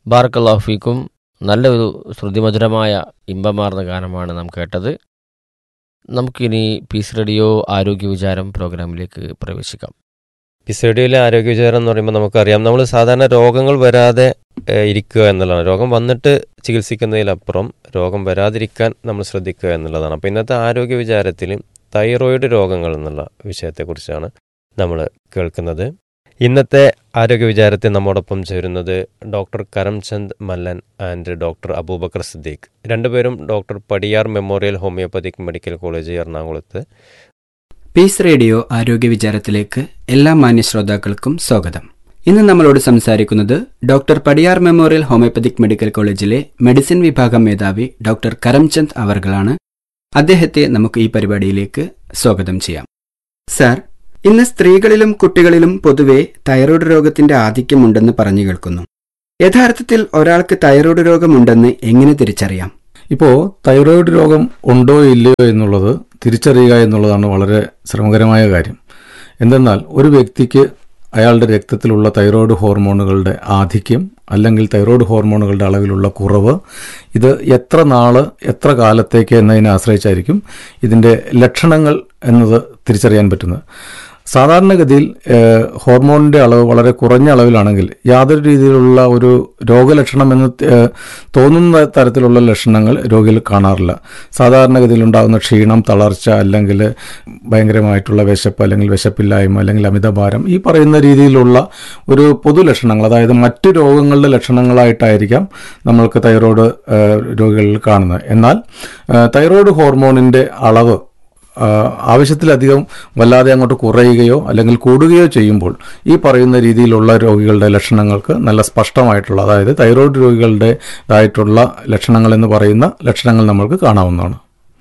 ബാർക്കല്ലാഫിക്കും നല്ലൊരു ശ്രുതിമധുരമായ ഇമ്പമാർന്ന ഗാനമാണ് നാം കേട്ടത് നമുക്കിനി പീസ് റേഡിയോ ആരോഗ്യ വിചാരം പ്രോഗ്രാമിലേക്ക് പ്രവേശിക്കാം പിസഡിയിലെ ആരോഗ്യ വിചാരം എന്ന് പറയുമ്പോൾ നമുക്കറിയാം നമ്മൾ സാധാരണ രോഗങ്ങൾ വരാതെ ഏഹ്, ഇരിക്കുക എന്നുള്ളതാണ് രോഗം വന്നിട്ട് ചികിത്സിക്കുന്നതിലപ്പുറം രോഗം വരാതിരിക്കാൻ നമ്മൾ ശ്രദ്ധിക്കുക എന്നുള്ളതാണ് അപ്പോൾ ഇന്നത്തെ ആരോഗ്യ വിചാരത്തിൽ തൈറോയിഡ് രോഗങ്ങൾ എന്നുള്ള വിഷയത്തെക്കുറിച്ചാണ് നമ്മൾ കേൾക്കുന്നത് ഇന്നത്തെ ആരോഗ്യ വിചാരത്തിൽ നമ്മോടൊപ്പം ചേരുന്നത് doctor Karamchand Mallan and doctor Abubacker Siddique രണ്ടുപേരും doctor Padiyar memorial homoeopathic medical college എറണാകുളത്ത് പീസ് റേഡിയോ ആരോഗ്യ വിചാരത്തിലേക്ക് എല്ലാ മാന്യ ശ്രോതാക്കൾക്കും സ്വാഗതം ഇന്ന് നമ്മളോട് സംസാരിക്കുന്നത് doctor Padiyar memorial homoeopathic medical കോളേജിലെ മെഡിസിൻ വിഭാഗം മേധാവി ഡോക്ടർ കരംചന്ദ് അവർകളാണ് അദ്ദേഹത്തെ നമുക്ക് ഈ പരിപാടിയിലേക്ക് സ്വാഗതം ചെയ്യാം സാർ ഇന്ന് സ്ത്രീകളിലും കുട്ടികളിലും പൊതുവെ തൈറോയ്ഡ് രോഗത്തിന്റെ ആധിക്യമുണ്ടെന്ന് പറഞ്ഞു കേൾക്കുന്നു യഥാർത്ഥത്തിൽ ഒരാൾക്ക് തൈറോയ്ഡ് രോഗമുണ്ടെന്ന് എങ്ങനെ തിരിച്ചറിയാം ഇപ്പോൾ തൈറോയിഡ് രോഗം ഉണ്ടോ ഇല്ലയോ എന്നുള്ളത് തിരിച്ചറിയുക എന്നുള്ളതാണ് വളരെ ശ്രമകരമായ കാര്യം എന്തെന്നാൽ ഒരു വ്യക്തിക്ക് അയാളുടെ രക്തത്തിലുള്ള തൈറോയ്ഡ് ഹോർമോണുകളുടെ ആധിക്യം അല്ലെങ്കിൽ തൈറോയ്ഡ് ഹോർമോണുകളുടെ അളവിലുള്ള കുറവ് ഇത് എത്ര നാള് എത്ര കാലത്തേക്ക് എന്നതിനെ ആശ്രയിച്ചായിരിക്കും ഇതിൻ്റെ ലക്ഷണങ്ങൾ എന്നത് തിരിച്ചറിയാൻ പറ്റുന്നത് സാധാരണഗതിയിൽ ഏഹ്, ഹോർമോണിന്റെ അളവ് വളരെ കുറഞ്ഞ അളവിലാണെങ്കിൽ യാതൊരു രീതിയിലുള്ള ഒരു രോഗലക്ഷണം എന്ന് ഏഹ്, തോന്നുന്ന തരത്തിലുള്ള ലക്ഷണങ്ങൾ രോഗിയിൽ കാണാറില്ല സാധാരണഗതിയിൽ ഉണ്ടാകുന്ന ക്ഷീണം തളർച്ച അല്ലെങ്കിൽ ഭയങ്കരമായിട്ടുള്ള വിശപ്പ് അല്ലെങ്കിൽ വിശപ്പില്ലായ്മ അല്ലെങ്കിൽ അമിതഭാരം ഈ പറയുന്ന രീതിയിലുള്ള ഒരു പൊതു ലക്ഷണങ്ങൾ അതായത് മറ്റു രോഗങ്ങളുടെ ലക്ഷണങ്ങളായിട്ടായിരിക്കാം നമ്മൾക്ക് തൈറോയ്ഡ് ഏഹ്, രോഗികളിൽ കാണുന്നത് എന്നാൽ ഏഹ്, തൈറോയ്ഡ് ഹോർമോണിന്റെ അളവ് ആ, ആവശ്യത്തിലധികം വല്ലാതെ അങ്ങോട്ട് കുറയുകയോ അല്ലെങ്കിൽ കൂടുകയോ ചെയ്യുമ്പോൾ ഈ പറയുന്ന രീതിയിലുള്ള രോഗികളുടെ ലക്ഷണങ്ങൾക്ക് നല്ല സ്പഷ്ടമായിട്ടുള്ള അതായത് തൈറോയ്ഡ് രോഗികളുടേതായിട്ടുള്ള ലക്ഷണങ്ങൾ എന്ന് പറയുന്ന ലക്ഷണങ്ങൾ നമ്മൾക്ക് കാണാവുന്നതാണ്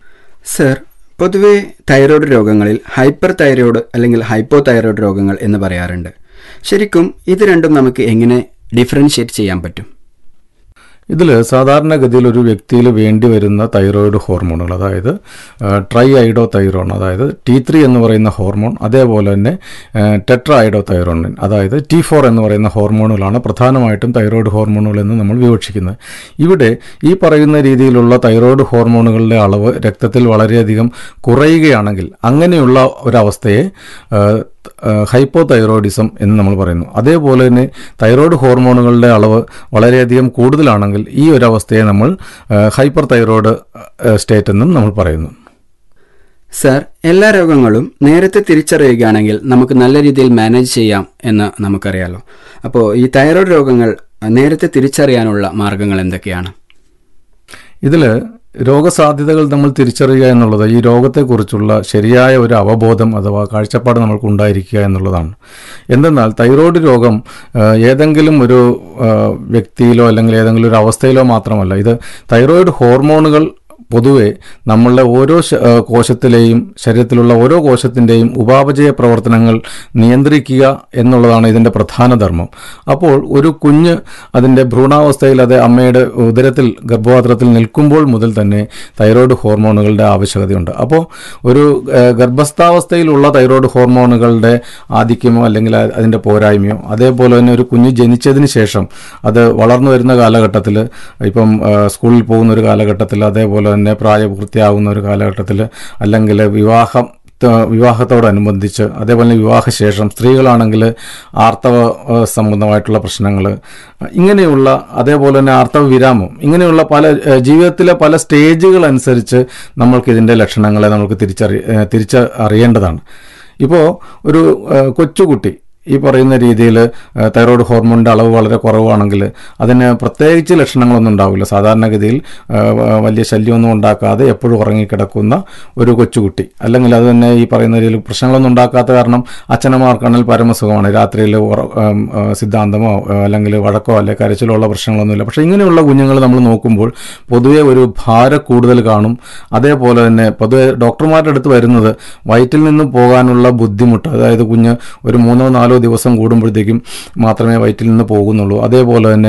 സർ പൊതുവെ തൈറോയ്ഡ് രോഗങ്ങളിൽ ഹൈപ്പർ തൈറോയ്ഡ് അല്ലെങ്കിൽ ഹൈപ്പോ തൈറോയ്ഡ് രോഗങ്ങൾ എന്ന് പറയാറുണ്ട് ശരിക്കും ഇത് രണ്ടും നമുക്ക് എങ്ങനെ ഡിഫറൻഷിയേറ്റ് ചെയ്യാൻ പറ്റും ഇതിൽ സാധാരണഗതിയിൽ ഒരു വ്യക്തിയിൽ വേണ്ടി വരുന്ന തൈറോയിഡ് ഹോർമോണുകൾ അതായത് ട്രൈ ഐഡോ തൈറോൺ അതായത് ടി ത്രീ എന്ന് പറയുന്ന ഹോർമോൺ അതേപോലെ തന്നെ ടെട്ര ഐഡോ തൈറോണിൻ അതായത് ടി ഫോർ എന്ന് പറയുന്ന ഹോർമോണുകളാണ് പ്രധാനമായിട്ടും തൈറോയിഡ് ഹോർമോണുകൾ എന്ന് നമ്മൾ വിവക്ഷിക്കുന്നത് ഇവിടെ ഈ പറയുന്ന രീതിയിലുള്ള തൈറോയിഡ് ഹോർമോണുകളുടെ അളവ് രക്തത്തിൽ വളരെയധികം കുറയുകയാണെങ്കിൽ അങ്ങനെയുള്ള ഒരവസ്ഥയെ ഹൈപ്പോ തൈറോയിഡിസം എന്ന് നമ്മൾ പറയുന്നു അതേപോലെ തന്നെ തൈറോയ്ഡ് ഹോർമോണുകളുടെ അളവ് വളരെയധികം കൂടുതലാണെങ്കിൽ ഈ ഒരു അവസ്ഥയെ നമ്മൾ ഹൈപ്പർ തൈറോയ്ഡ് സ്റ്റേറ്റ് എന്നും നമ്മൾ പറയുന്നു സർ എല്ലാ രോഗങ്ങളും നേരത്തെ തിരിച്ചറിയുകയാണെങ്കിൽ നമുക്ക് നല്ല രീതിയിൽ മാനേജ് ചെയ്യാം എന്ന് നമുക്കറിയാലോ അപ്പോൾ ഈ തൈറോയ്ഡ് രോഗങ്ങൾ നേരത്തെ തിരിച്ചറിയാനുള്ള മാർഗങ്ങൾ എന്തൊക്കെയാണ് ഇതിൽ രോഗസാധ്യതകൾ നമ്മൾ തിരിച്ചറിയുക എന്നുള്ളത് ഈ രോഗത്തെക്കുറിച്ചുള്ള ശരിയായ ഒരു അവബോധം അഥവാ കാഴ്ചപ്പാട് നമ്മൾക്ക് ഉണ്ടായിരിക്കുക എന്നുള്ളതാണ് എന്തെന്നാൽ തൈറോയ്ഡ് രോഗം ആ, ഏതെങ്കിലും ഒരു ആ, വ്യക്തിയിലോ അല്ലെങ്കിൽ ഏതെങ്കിലും ഒരു അവസ്ഥയിലോ മാത്രമല്ല ഇത് തൈറോയ്ഡ് ഹോർമോണുകൾ പൊതുവെ നമ്മളുടെ ഓരോ ശ- ആ, കോശത്തിലെയും ശരീരത്തിലുള്ള ഓരോ കോശത്തിൻ്റെയും ഉപാപചയ പ്രവർത്തനങ്ങൾ നിയന്ത്രിക്കുക എന്നുള്ളതാണ് ഇതിൻ്റെ പ്രധാന ധർമ്മം അപ്പോൾ ഒരു കുഞ്ഞ് അതിൻ്റെ ഭ്രൂണാവസ്ഥയിൽ അത് അമ്മയുടെ ഉദരത്തിൽ ഗർഭപാത്രത്തിൽ നിൽക്കുമ്പോൾ മുതൽ തന്നെ തൈറോയ്ഡ് ഹോർമോണുകളുടെ ആവശ്യകതയുണ്ട് അപ്പോൾ ഒരു ആ, ഗർഭസ്ഥാവസ്ഥയിലുള്ള തൈറോയ്ഡ് ഹോർമോണുകളുടെ ആധിക്യമോ അല്ലെങ്കിൽ അ- അതിൻ്റെ പോരായ്മയോ അതേപോലെ തന്നെ ഒരു കുഞ്ഞ് ജനിച്ചതിന് ശേഷം അത് വളർന്നു വരുന്ന കാലഘട്ടത്തിൽ ഇപ്പം ആ, സ്കൂളിൽ പോകുന്ന ഒരു കാലഘട്ടത്തിൽ അതേപോലെ തന്നെ പ്രായപൂർത്തിയാകുന്ന ഒരു കാലഘട്ടത്തിൽ അല്ലെങ്കിൽ വിവാഹം ത- വിവാഹത്തോടനുബന്ധിച്ച് അതേപോലെ തന്നെ വിവാഹശേഷം സ്ത്രീകളാണെങ്കിൽ ആർത്തവ ആ, സംബന്ധമായിട്ടുള്ള പ്രശ്നങ്ങൾ ഇങ്ങനെയുള്ള അതേപോലെ തന്നെ ആർത്തവ വിരാമം ഇങ്ങനെയുള്ള പല ആ, ജീവിതത്തിലെ പല സ്റ്റേജുകൾ അനുസരിച്ച് നമ്മൾക്ക് ഇതിൻ്റെ ലക്ഷണങ്ങളെ നമുക്ക് തിരിച്ചറി ആ, തിരിച്ചറിയേണ്ടതാണ് ഇപ്പോൾ ഒരു ആ, കൊച്ചുകുട്ടി ഈ പറയുന്ന രീതിയിൽ തൈറോയ്ഡ് ഹോർമോണിൻ്റെ അളവ് വളരെ കുറവാണെങ്കിൽ അതിന് പ്രത്യേകിച്ച് ലക്ഷണങ്ങളൊന്നും ഉണ്ടാവില്ല സാധാരണഗതിയിൽ ആ, വ- വലിയ ശല്യമൊന്നും ഉണ്ടാക്കാതെ എപ്പോഴും ഉറങ്ങിക്കിടക്കുന്ന ഒരു കൊച്ചുകുട്ടി അല്ലെങ്കിൽ അത് തന്നെ ഈ പറയുന്ന രീതിയിൽ പ്രശ്നങ്ങളൊന്നും ഉണ്ടാക്കാത്ത കാരണം അച്ഛനമാർക്കാണെങ്കിൽ പരമസുഖമാണ് രാത്രിയിൽ ഉറ- ആം, ആ, സിദ്ധാന്തമോ ആ, അല്ലെങ്കിൽ വഴക്കോ അല്ലെങ്കിൽ കരച്ചിലോ ഉള്ള പ്രശ്നങ്ങളൊന്നുമില്ല പക്ഷേ ഇങ്ങനെയുള്ള കുഞ്ഞുങ്ങൾ നമ്മൾ നോക്കുമ്പോൾ പൊതുവെ ഒരു ഭാര കൂടുതൽ കാണും അതേപോലെ തന്നെ പൊതുവെ ഡോക്ടർമാരുടെ അടുത്ത് വരുന്നത് വയറ്റിൽ നിന്ന് പോകാനുള്ള ബുദ്ധിമുട്ട് അതായത് കുഞ്ഞ് ഒരു മൂന്നോ നാലോ ദിവസം കൂടുമ്പോഴത്തേക്കും മാത്രമേ വയറ്റിൽ നിന്ന് പോകുന്നുള്ളൂ അതേപോലെ തന്നെ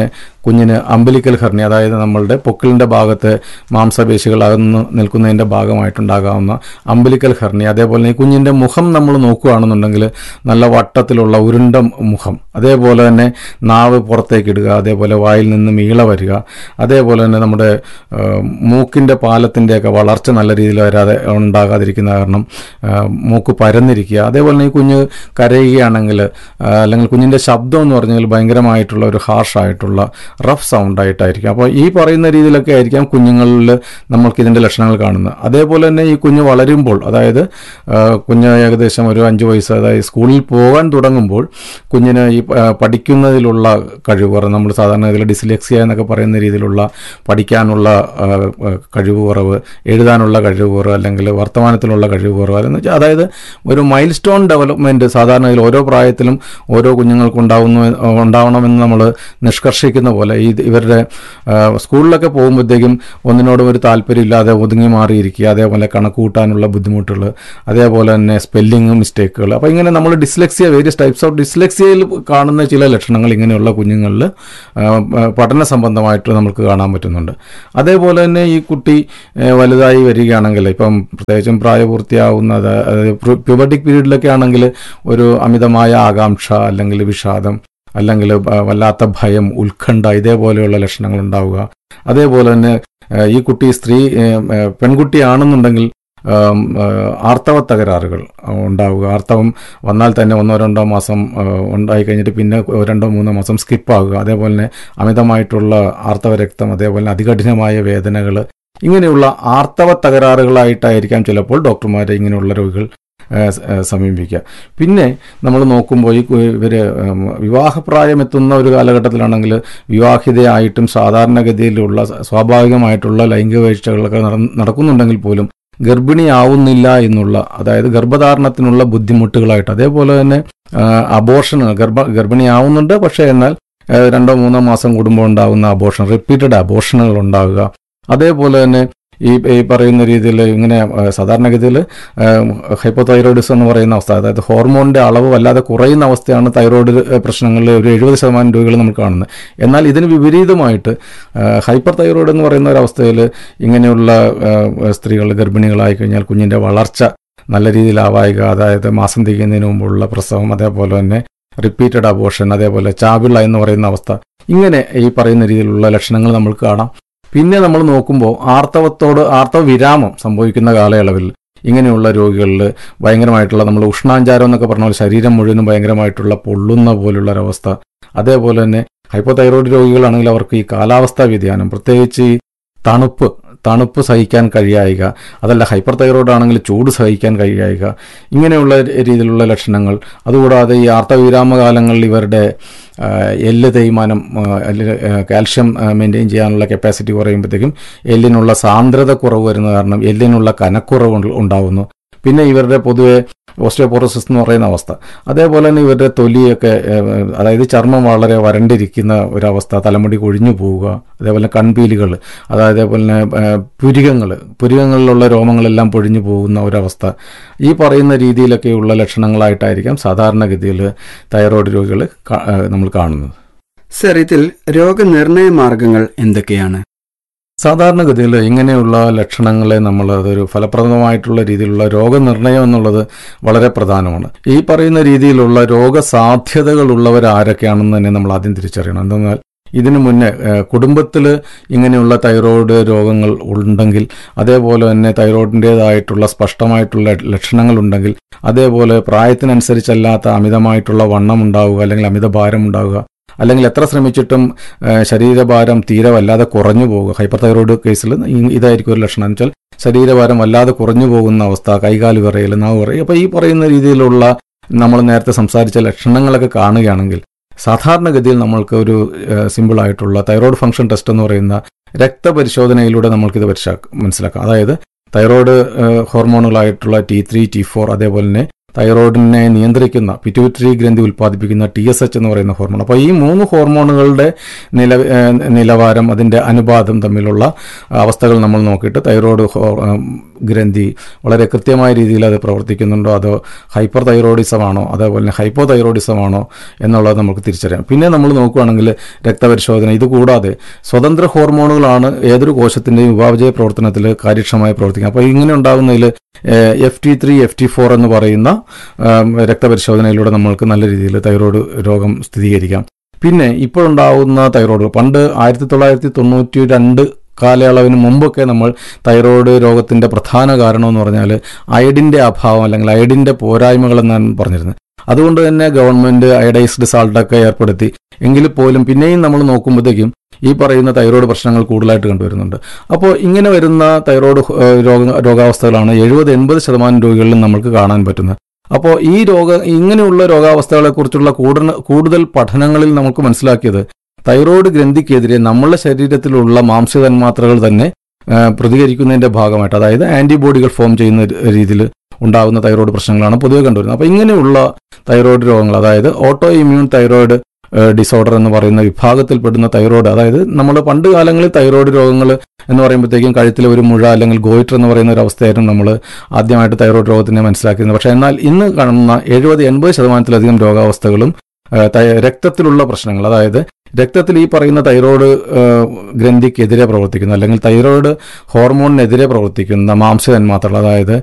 കുഞ്ഞിന് അമ്പലിക്കൽ ഹെർണി അതായത് നമ്മളുടെ പൊക്കിളിൻ്റെ ഭാഗത്ത് മാംസപേശികൾ അകന്ന് നിൽക്കുന്നതിൻ്റെ ഭാഗമായിട്ടുണ്ടാകാവുന്ന അമ്പലിക്കൽ ഹെർണി അതേപോലെ തന്നെ ഈ കുഞ്ഞിൻ്റെ മുഖം നമ്മൾ നോക്കുകയാണെന്നുണ്ടെങ്കിൽ നല്ല വട്ടത്തിലുള്ള ഉരുണ്ട മുഖം അതേപോലെ തന്നെ നാവ് പുറത്തേക്ക് ഇടുക അതേപോലെ വായിൽ നിന്ന് മീള വരിക അതേപോലെ തന്നെ നമ്മുടെ മൂക്കിൻ്റെ പാലത്തിൻ്റെയൊക്കെ വളർച്ച നല്ല രീതിയിൽ വരാതെ ഉണ്ടാകാതിരിക്കുന്ന കാരണം ആ, മൂക്ക് പരന്നിരിക്കുക അതേപോലെ തന്നെ ഈ കുഞ്ഞ് കരയുകയാണെങ്കിൽ ആ, അല്ലെങ്കിൽ കുഞ്ഞിൻ്റെ ശബ്ദം എന്ന് പറഞ്ഞാൽ ഭയങ്കരമായിട്ടുള്ള ഒരു ഹാർഷായിട്ടുള്ള റഫ് സൗണ്ട് ആയിട്ടായിരിക്കും അപ്പോൾ ഈ പറയുന്ന രീതിയിലൊക്കെ ആയിരിക്കാം കുഞ്ഞുങ്ങളിൽ നമ്മൾക്ക് ഇതിൻ്റെ ലക്ഷണങ്ങൾ കാണുന്നത് അതേപോലെ തന്നെ ഈ കുഞ്ഞ് വളരുമ്പോൾ അതായത് ആ, കുഞ്ഞ് ഏകദേശം ഒരു അഞ്ച് വയസ്സ് അതായത് സ്കൂളിൽ പോകാൻ തുടങ്ങുമ്പോൾ കുഞ്ഞിന് ഈ ആ, പഠിക്കുന്നതിലുള്ള കഴിവ് കുറവ് നമ്മൾ സാധാരണ ഇതിൽ ഡിസ്ലെക്സിയ എന്നൊക്കെ പറയുന്ന രീതിയിലുള്ള പഠിക്കാനുള്ള ആ, ആ, കഴിവ് കുറവ് എഴുതാനുള്ള കഴിവ് കുറവ് അല്ലെങ്കിൽ വർത്തമാനത്തിലുള്ള കഴിവ് കുറവ് അതെന്ന് വെച്ചാൽ അതായത് ഒരു മൈൽ സ്റ്റോൺ ഡെവലപ്മെൻറ്റ് സാധാരണ ഇതിൽ ഓരോ പ്രായത്തിലും ഓരോ കുഞ്ഞുങ്ങൾക്ക് ഉണ്ടാവുന്നു ഉണ്ടാവണമെന്ന് നമ്മൾ നിഷ്കർഷിക്കുന്ന പോലെ ഈ ഇവരുടെ ആ, സ്കൂളിലൊക്കെ പോകുമ്പോഴത്തേക്കും ഒന്നിനോടും ഒരു താല്പര്യമില്ലാതെ ഒതുങ്ങി മാറിയിരിക്കുക അതേപോലെ കണക്ക് കൂട്ടാനുള്ള ബുദ്ധിമുട്ടുകൾ അതേപോലെ തന്നെ സ്പെല്ലിംഗ് മിസ്റ്റേക്കുകൾ അപ്പോൾ ഇങ്ങനെ നമ്മൾ ഡിസ്ലെക്സിയ വേരിയസ് ടൈപ്സ് ഓഫ് ഡിസ്ലെക്സിയയിൽ കാണുന്ന ചില ലക്ഷണങ്ങൾ ഇങ്ങനെയുള്ള കുഞ്ഞുങ്ങളിൽ ആ, ആ, പഠന സംബന്ധമായിട്ട് നമുക്ക് കാണാൻ പറ്റുന്നുണ്ട് അതേപോലെ തന്നെ ഈ കുട്ടി ഏ, വലുതായി വരികയാണെങ്കിൽ ഇപ്പം പ്രത്യേകിച്ചും പ്രായപൂർത്തിയാവുന്ന അതായത് പ്യൂബർട്ടിക് പീരീഡിലൊക്കെ ആണെങ്കിൽ ഒരു അമിതമായ ആകാംക്ഷ അല്ലെങ്കിൽ വിഷാദം അല്ലെങ്കിൽ ബ- വല്ലാത്ത ഭയം ഉത്കണ്ഠ ഇതേപോലെയുള്ള ലക്ഷണങ്ങൾ ഉണ്ടാവുക അതേപോലെ തന്നെ ഏഹ്, ഈ കുട്ടി സ്ത്രീ ഏഹ്, ഏഹ്, പെൺകുട്ടിയാണെന്നുണ്ടെങ്കിൽ ആം, ഏഹ്, ആർത്തവ തകരാറുകൾ ഉണ്ടാവുക ആർത്തവം വന്നാൽ തന്നെ ഒന്നോ രണ്ടോ മാസം ഏഹ്, ഉണ്ടായി കഴിഞ്ഞിട്ട് പിന്നെ രണ്ടോ മൂന്നോ മാസം സ്കിപ്പാകുക അതേപോലെ തന്നെ അമിതമായിട്ടുള്ള ആർത്തവ രക്തം അതേപോലെ തന്നെ അതികഠിനമായ വേദനകൾ ഇങ്ങനെയുള്ള ആർത്തവ തകരാറുകളായിട്ടായിരിക്കാം ചിലപ്പോൾ ഡോക്ടർമാരെ ഇങ്ങനെയുള്ള രോഗികൾ ഏഹ്, സ- ഏഹ്, സമീപിക്കുക പിന്നെ നമ്മൾ നോക്കുമ്പോൾ ഈ ഇവർ വിവാഹപ്രായം എത്തുന്ന ഒരു കാലഘട്ടത്തിലാണെങ്കിൽ വിവാഹിതയായിട്ടും സാധാരണഗതിയിലുള്ള സ- സ്വാഭാവികമായിട്ടുള്ള ലൈംഗിക വീഴ്ചകളൊക്കെ നട- നടക്കുന്നുണ്ടെങ്കിൽ പോലും ഗർഭിണിയാവുന്നില്ല എന്നുള്ള അതായത് ഗർഭധാരണത്തിനുള്ള ബുദ്ധിമുട്ടുകളായിട്ട് അതേപോലെ തന്നെ അബോർഷൻ ഗർഭ ഗർഭിണിയാവുന്നുണ്ട് പക്ഷേ എന്നാൽ ആ, രണ്ടോ മൂന്നോ മാസം കൂടുമ്പോൾ ഉണ്ടാകുന്ന അബോർഷൻ റിപ്പീറ്റഡ് അബോർഷനുകൾ ഉണ്ടാവുക അതേപോലെ തന്നെ ഈ ഈ പറയുന്ന രീതിയിൽ ഇങ്ങനെ ആ, സാധാരണഗതിയിൽ ഹൈപ്പോതൈറോയിഡിസം എന്ന് പറയുന്ന അവസ്ഥ അതായത് ഹോർമോണിന്റെ അളവ് വല്ലാതെ കുറയുന്ന അവസ്ഥയാണ് തൈറോയിഡ് പ്രശ്നങ്ങളിൽ ഒരു എഴുപത് ശതമാനം രോഗികൾ നമുക്ക് കാണുന്നത് എന്നാൽ ഇതിന് വിപരീതമായിട്ട് ഹൈപ്പർ തൈറോയിഡ് എന്ന് പറയുന്ന ഒരു അവസ്ഥയിൽ ഇങ്ങനെയുള്ള സ്ത്രീകൾ ഗർഭിണികളായി കഴിഞ്ഞാൽ കുഞ്ഞിന്റെ വളർച്ച നല്ല രീതിയിലാവായിക അതായത് മാസം തികയുന്നതിന് മുമ്പുള്ള പ്രസവം അതേപോലെ തന്നെ റിപ്പീറ്റഡ് അബോഷൻ അതേപോലെ ചാവിള എന്ന് പറയുന്ന അവസ്ഥ ഇങ്ങനെ ഈ പറയുന്ന രീതിയിലുള്ള ലക്ഷണങ്ങൾ നമ്മൾക്ക് കാണാം പിന്നെ നമ്മൾ നോക്കുമ്പോൾ ആർത്തവത്തോട് ആർത്തവ വിരാമം സംഭവിക്കുന്ന കാലയളവിൽ ഇങ്ങനെയുള്ള രോഗികളിൽ ഭയങ്കരമായിട്ടുള്ള നമ്മൾ ഉഷ്ണാഞ്ചാരം എന്നൊക്കെ പറഞ്ഞ പോലെ ശരീരം മുഴുവനും ഭയങ്കരമായിട്ടുള്ള പൊള്ളുന്ന പോലുള്ള ഒരവസ്ഥ അതേപോലെ തന്നെ ഹൈപ്പോതൈറോയിഡ് രോഗികളാണെങ്കിൽ അവർക്ക് ഈ കാലാവസ്ഥാ വ്യതിയാനം പ്രത്യേകിച്ച് ഈ തണുപ്പ് തണുപ്പ് സഹിക്കാൻ കഴിയായിക അതല്ല ഹൈപ്പർ തൈറോയ്ഡ് ആണെങ്കിൽ ചൂട് സഹിക്കാൻ കഴിയായിക ഇങ്ങനെയുള്ള രീതിയിലുള്ള ലക്ഷണങ്ങൾ അതുകൂടാതെ ഈ ആർത്തവിരാമ കാലങ്ങളിൽ ഇവരുടെ ആ, എല്ല് തേയ്മാനം ആ, അല്ലെങ്കിൽ ആ, കാൽഷ്യം മെയിൻറ്റെയിൻ ചെയ്യാനുള്ള കപ്പാസിറ്റി കുറയുമ്പോഴത്തേക്കും എല്ലിനുള്ള സാന്ദ്രത കുറവ് വരുന്ന കാരണം എല്ലിനുള്ള കനക്കുറവ് ഉണ്ട- ഉണ്ടാവുന്നു പിന്നെ ഇവരുടെ പൊതുവെ ഓസ്റ്റിയോപോറോസിസ് എന്ന് പറയുന്ന അവസ്ഥ അതേപോലെ തന്നെ ഇവരുടെ തൊലിയൊക്കെ ഏഹ്, അതായത് ചർമ്മം വളരെ വരണ്ടിരിക്കുന്ന ഒരവസ്ഥ തലമുടി കൊഴിഞ്ഞു പോവുക അതേപോലെ കൺപീലികൾ അതായത് അതേപോലെ തന്നെ പുരികങ്ങൾ പുരികങ്ങളിലുള്ള രോമങ്ങളെല്ലാം പൊഴിഞ്ഞു പോകുന്ന ഒരവസ്ഥ ഈ പറയുന്ന രീതിയിലൊക്കെയുള്ള ലക്ഷണങ്ങളായിട്ടായിരിക്കാം സാധാരണഗതിയിൽ തൈറോയ്ഡ് രോഗികൾ കാ- ഏഹ്, നമ്മൾ കാണുന്നത് സർ ഇതിൽ രോഗനിർണയ മാർഗങ്ങൾ എന്തൊക്കെയാണ് സാധാരണഗതിയിൽ ഇങ്ങനെയുള്ള ലക്ഷണങ്ങളെ നമ്മൾ അതൊരു ഫലപ്രദമായിട്ടുള്ള രീതിയിലുള്ള രോഗനിർണയം എന്നുള്ളത് വളരെ പ്രധാനമാണ് ഈ പറയുന്ന രീതിയിലുള്ള രോഗസാധ്യതകൾ ഉള്ളവർ ആരൊക്കെയാണെന്ന് തന്നെ നമ്മൾ ആദ്യം തിരിച്ചറിയണം എന്തെന്നാൽ ഇതിനു മുന്നേ കുടുംബത്തിൽ ഇങ്ങനെയുള്ള തൈറോയ്ഡ് രോഗങ്ങൾ ഉണ്ടെങ്കിൽ അതേപോലെ തന്നെ തൈറോയിഡിൻ്റെതായിട്ടുള്ള സ്പഷ്ടമായിട്ടുള്ള ലക്ഷണങ്ങൾ ഉണ്ടെങ്കിൽ അതേപോലെ പ്രായത്തിനനുസരിച്ചല്ലാത്ത അമിതമായിട്ടുള്ള വണ്ണം ഉണ്ടാവുക അല്ലെങ്കിൽ അമിതഭാരം ഉണ്ടാവുക അല്ലെങ്കിൽ എത്ര ശ്രമിച്ചിട്ടും ഏഹ്, ശരീരഭാരം തീരെ വല്ലാതെ കുറഞ്ഞു പോകുക ഹൈപ്പർ തൈറോയ്ഡ് കേസിൽ ഈ- ഇതായിരിക്കും ഒരു ലക്ഷണം എന്ന് വെച്ചാൽ ശരീരഭാരം വല്ലാതെ കുറഞ്ഞു പോകുന്ന അവസ്ഥ കൈകാല് വിറയൽ നാവ് വിറയൽ അപ്പോൾ ഈ പറയുന്ന രീതിയിലുള്ള നമ്മൾ നേരത്തെ സംസാരിച്ച ലക്ഷണങ്ങളൊക്കെ കാണുകയാണെങ്കിൽ സാധാരണഗതിയിൽ നമ്മൾക്ക് ഒരു ഏഹ്, സിമ്പിളായിട്ടുള്ള തൈറോയ്ഡ് ഫംഗ്ഷൻ ടെസ്റ്റ് എന്ന് പറയുന്ന രക്തപരിശോധനയിലൂടെ നമ്മൾക്കിത് പരിശാ മനസ്സിലാക്കാം അതായത് തൈറോയ്ഡ് ഏഹ്, ഹോർമോണുകളായിട്ടുള്ള ടി ത്രീ ടി ഫോർ അതേപോലെ തന്നെ തൈറോയിഡിനെ നിയന്ത്രിക്കുന്ന പിറ്റ്യൂട്ടറി ഗ്രന്ഥി ഉൽപ്പാദിപ്പിക്കുന്ന ടി എസ് എച്ച് എന്ന് പറയുന്ന ഹോർമോൺ അപ്പോൾ ഈ മൂന്ന് ഹോർമോണുകളുടെ നില ഏഹ് നിലവാരം അതിൻ്റെ അനുപാതം തമ്മിലുള്ള അവസ്ഥകൾ നമ്മൾ നോക്കിയിട്ട് തൈറോയ്ഡ് ഹോ- ഏഹ് ഗ്രന്ഥി വളരെ കൃത്യമായ രീതിയിൽ അത് പ്രവർത്തിക്കുന്നുണ്ടോ അതോ ഹൈപ്പർ തൈറോയിഡിസം ആണോ അതേപോലെ തന്നെ ഹൈപ്പോ തൈറോയിഡിസം ആണോ എന്നുള്ളത് നമുക്ക് തിരിച്ചറിയാം പിന്നെ നമ്മൾ നോക്കുകയാണെങ്കിൽ രക്തപരിശോധന ഇത് കൂടാതെ സ്വതന്ത്ര ഹോർമോണുകളാണ് ഏതൊരു കോശത്തിൻ്റെയും ഉപാപചയ പ്രവർത്തനത്തിൽ കാര്യക്ഷമമായി പ്രവർത്തിക്കുക അപ്പോൾ ഇങ്ങനെ ഉണ്ടാകുന്നതിൽ F T three F T four എന്ന് പറയുന്ന ആം, രക്തപരിശോധനയിലൂടെ നമ്മൾക്ക് നല്ല രീതിയിൽ തൈറോയ്ഡ് രോഗം സ്ഥിരീകരിക്കാം പിന്നെ ഇപ്പോഴുണ്ടാകുന്ന തൈറോയ്ഡ് പണ്ട് ആയിരത്തി തൊള്ളായിരത്തി തൊണ്ണൂറ്റി രണ്ട് കാലയളവിന് മുമ്പൊക്കെ നമ്മൾ തൈറോയ്ഡ് രോഗത്തിന്റെ പ്രധാന കാരണം എന്ന് പറഞ്ഞാൽ അയഡിന്റെ അഭാവം അല്ലെങ്കിൽ അയഡിന്റെ പോരായ്മകൾ എന്നാണ് പറഞ്ഞിരുന്നത് അതുകൊണ്ട് തന്നെ ഗവൺമെന്റ് അയഡൈസ്ഡ് സാൾട്ടൊക്കെ ഏർപ്പെടുത്തി എങ്കിൽ പോലും പിന്നെയും നമ്മൾ നോക്കുമ്പോഴത്തേക്കും ഈ പറയുന്ന തൈറോയ്ഡ് പ്രശ്നങ്ങൾ കൂടുതലായിട്ട് കണ്ടുവരുന്നുണ്ട് അപ്പോൾ ഇങ്ങനെ വരുന്ന തൈറോയ്ഡ് ഏഹ്, രോഗ രോഗാവസ്ഥകളാണ് എഴുപത് എൺപത് ശതമാനം രോഗികളിലും നമുക്ക് കാണാൻ പറ്റുന്നത് അപ്പോൾ ഈ രോഗ ഇങ്ങനെയുള്ള രോഗാവസ്ഥകളെക്കുറിച്ചുള്ള കൂടുതൽ കൂടുതൽ പഠനങ്ങളിൽ നമുക്ക് മനസ്സിലാക്കിയത് തൈറോയ്ഡ് ഗ്രന്ഥിക്കെതിരെ നമ്മളുടെ ശരീരത്തിലുള്ള മാംസതന്മാത്രകൾ തന്നെ ആ, പ്രതികരിക്കുന്നതിന്റെ ഭാഗമായിട്ട് അതായത് ആന്റിബോഡികൾ ഫോം ചെയ്യുന്ന രീതിയിൽ ഉണ്ടാകുന്ന തൈറോയ്ഡ് പ്രശ്നങ്ങളാണ് പൊതുവെ കണ്ടുവരുന്നത് അപ്പോൾ ഇങ്ങനെയുള്ള തൈറോയ്ഡ് രോഗങ്ങൾ അതായത് ഓട്ടോ ഇമ്മ്യൂൺ തൈറോയ്ഡ് ഡിസോർഡർ എന്ന് പറയുന്ന വിഭാഗത്തിൽപ്പെടുന്ന തൈറോയ്ഡ് അതായത് നമ്മൾ പണ്ട് കാലങ്ങളിൽ തൈറോയ്ഡ് രോഗങ്ങൾ എന്ന് പറയുമ്പോഴത്തേക്കും കഴുത്തിലെ ഒരു മുഴ അല്ലെങ്കിൽ ഗോയിറ്റർ എന്ന് പറയുന്ന ഒരു അവസ്ഥയായിരുന്നു നമ്മൾ ആദ്യമായിട്ട് തൈറോയ്ഡ് രോഗത്തിനെ മനസ്സിലാക്കുന്നത് പക്ഷേ എന്നാൽ ഇന്ന് കാണുന്ന എഴുപത് എൺപത് ശതമാനത്തിലധികം രോഗാവസ്ഥകളും ആ, തൈ- രക്തത്തിലുള്ള പ്രശ്നങ്ങൾ അതായത് രക്തത്തിൽ ഈ പറയുന്ന തൈറോയ്ഡ് ആ, ഗ്രന്ഥിക്കെതിരെ പ്രവർത്തിക്കുന്ന അല്ലെങ്കിൽ തൈറോയ്ഡ് ഹോർമോണിനെതിരെ പ്രവർത്തിക്കുന്ന മാംസതന്മാത്രകൾ അതായത്